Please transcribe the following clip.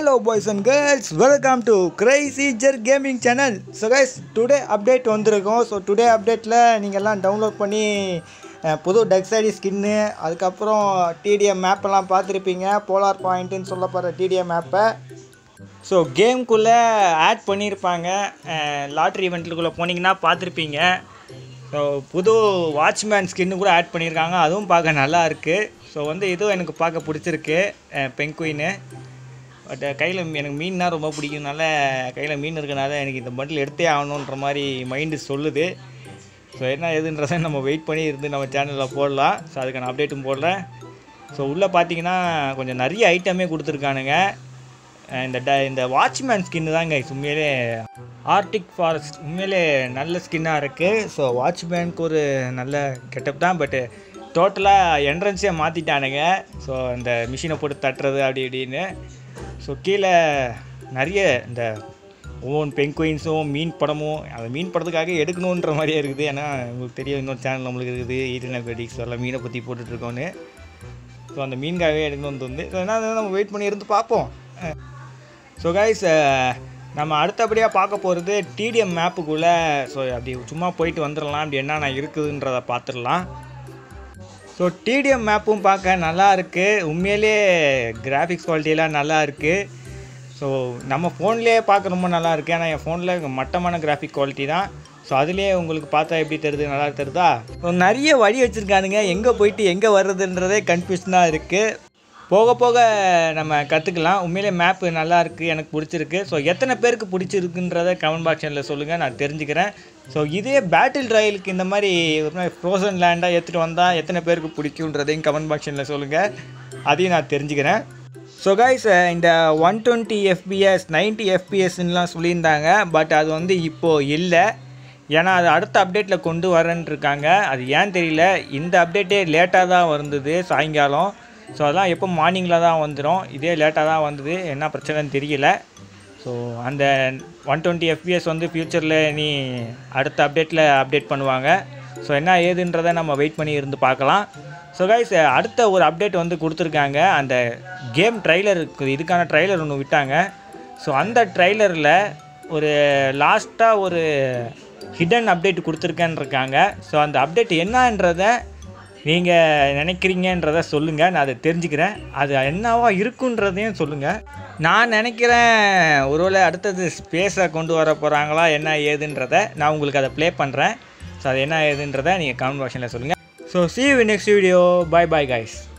hello boys and girls welcome to crazy ஜெர் gaming channel so guys today update வந்திருக்கோம் so today அப்டேட்டில் நீங்கள் எல்லாம் டவுன்லோட் பண்ணி அஹ், புது டெக்ஸைடி ஸ்கின்னு அதுக்கப்புறம் டிடிஎம் மேப்பெல்லாம் பார்த்துருப்பீங்க போலார் பாயிண்ட்டுன்னு சொல்லப்படுற டிடிஎம் மேப்பை ஸோ கேம்குள்ளே ஆட் பண்ணியிருப்பாங்க லாட்ரி இவெண்ட்டுக்குள்ளே போனீங்கன்னா பார்த்துருப்பீங்க ஸோ புது வாட்ச்மேன் ஸ்கின்னு கூட ஆட் பண்ணியிருக்காங்க அதுவும் பார்க்க நல்லா இருக்குது ஸோ வந்து இதுவும் எனக்கு பார்க்க பிடிச்சிருக்கு பெங்குயின்னு பட் கையில் எனக்கு மீன்னா ரொம்ப பிடிக்கும்னால கையில் மீன் இருக்கனால எனக்கு இந்த பண்டில் எடுத்தே ஆகணுன்ற மாதிரி மைண்டு சொல்லுது ஸோ என்ன எதுன்றதை நம்ம வெயிட் பண்ணி இருந்து நம்ம சேனலில் போடலாம் ஸோ அதுக்கான அப்டேட்டும் போடலாம் ஸோ உள்ளே பார்த்தீங்கன்னா கொஞ்சம் நிறைய ஐட்டமே கொடுத்துருக்கானுங்க அஹ் இந்த ட இந்த வாட்ச்மேன் ஸ்கின்னு தாங்க உண்மையிலே ஆர்டிக் ஃபாரஸ்ட் உண்மையிலே நல்ல ஸ்கின்னாக இருக்குது ஸோ வாட்ச்மேனுக்கு ஒரு நல்ல கெட்டப் தான் பட்டு டோட்டலாக என்ட்ரன்ஸே மாற்றிட்டானுங்க ஸோ இந்த மிஷினை போட்டு தட்டுறது அப்படி இப்படின்னு ஸோ கீழே நிறைய இந்த ஓன் பெங்குயின்ஸும் மீன் படமும் அந்த மீன் படத்துக்காக எடுக்கணுன்ற மாதிரியே இருக்குது ஏன்னா உங்களுக்கு தெரியும் இன்னொரு சேனல் நம்மளுக்கு இருக்குது ஈட்டர்னல் கிரெடிக்ஸ் எல்லாம் மீனை பற்றி போட்டுட்ருக்கோன்னு ஸோ அந்த மீன்காகவே எடுக்கணும்னு வந்து ஸோ என்ன நம்ம வெயிட் பண்ணி இருந்து பார்ப்போம் ஸோ கைஸ் நம்ம அடுத்தபடியாக பார்க்க போகிறது டிடிஎம் மேப்புக்குள்ளே ஸோ அப்படி சும்மா போயிட்டு வந்துடலாம் அப்படி என்னென்ன இருக்குதுன்றதை பார்த்துடலாம் ஸோ டிடிஎம் மேப்பும் பார்க்க நல்லா இருக்குது உண்மையிலே கிராஃபிக்ஸ் குவாலிட்டியெல்லாம் நல்லா இருக்குது ஸோ நம்ம ஃபோன்லேயே பார்க்க ரொம்ப நல்லா இருக்குது ஆனால் என் ஃபோனில் மட்டமான கிராஃபிக் குவாலிட்டி தான் ஸோ அதுலேயே உங்களுக்கு பார்த்தா எப்படி தெரியுது நல்லா தெரியுதா ஸோ நிறைய வழி வச்சுருக்கானுங்க எங்கே போயிட்டு எங்கே வர்றதுன்றதே கன்ஃபியூஷனாக இருக்குது போக போக நம்ம கற்றுக்கலாம் உண்மையிலே மேப்பு நல்லா இருக்குது எனக்கு பிடிச்சிருக்கு ஸோ எத்தனை பேருக்கு பிடிச்சிருக்குன்றத கமெண்ட் பாக்ஷனில் சொல்லுங்கள் நான் தெரிஞ்சுக்கிறேன் ஸோ இதே பேட்டில் ராயலுக்கு இந்த மாதிரி ஃப்ரோசன் லேண்டாக எடுத்துகிட்டு வந்தால் எத்தனை பேருக்கு பிடிக்குன்றதையும் கமெண்ட் பாக்ஷனில் சொல்லுங்கள் அதையும் நான் தெரிஞ்சுக்கிறேன் ஸோ கைஸ் இந்த ஒன் டுவெண்ட்டி எஃபிஎஸ் நைன்ட்டி எஃபிஎஸ்லாம் சொல்லியிருந்தாங்க பட் அது வந்து இப்போது இல்லை ஏன்னா அது அடுத்த அப்டேட்டில் கொண்டு வரேன்னு இருக்காங்க அது ஏன் தெரியல இந்த அப்டேட்டே லேட்டாக தான் வந்தது சாயங்காலம் ஸோ அதெல்லாம் எப்போ மார்னிங்கில் தான் வந்துடும் இதே லேட்டாக தான் வந்தது என்ன பிரச்சனைன்னு தெரியல ஸோ அந்த ஒன் டுவெண்ட்டி எஃபிஎஸ் வந்து ஃப்யூச்சரில் நீ அடுத்த அப்டேட்டில் அப்டேட் பண்ணுவாங்க ஸோ என்ன ஏதுன்றதை நம்ம வெயிட் பண்ணி இருந்து பார்க்கலாம் ஸோ கைஸ் அடுத்த ஒரு அப்டேட் வந்து கொடுத்துருக்காங்க அந்த கேம் ட்ரைலர் இதுக்கான ட்ரைலர் ஒன்று விட்டாங்க ஸோ அந்த ட்ரைலரில் ஒரு லாஸ்ட்டாக ஒரு ஹிடன் அப்டேட் கொடுத்துருக்கேன்னு இருக்காங்க ஸோ அந்த அப்டேட் என்னன்றதை நீங்கள் நினைக்கிறீங்கன்றத சொல்லுங்கள் நான் அதை தெரிஞ்சுக்கிறேன் அது என்னவா இருக்குன்றதையும் சொல்லுங்கள் நான் நினைக்கிறேன் ஒருவேளை அடுத்தது ஸ்பேஸை கொண்டு வர போகிறாங்களா என்ன ஏதுன்றதை நான் உங்களுக்கு அதை ப்ளே பண்ணுறேன் ஸோ அது என்ன ஏதுன்றதை நீங்கள் கமெண்ட் பாக்ஷனில் சொல்லுங்கள் so see you in next video bye bye guys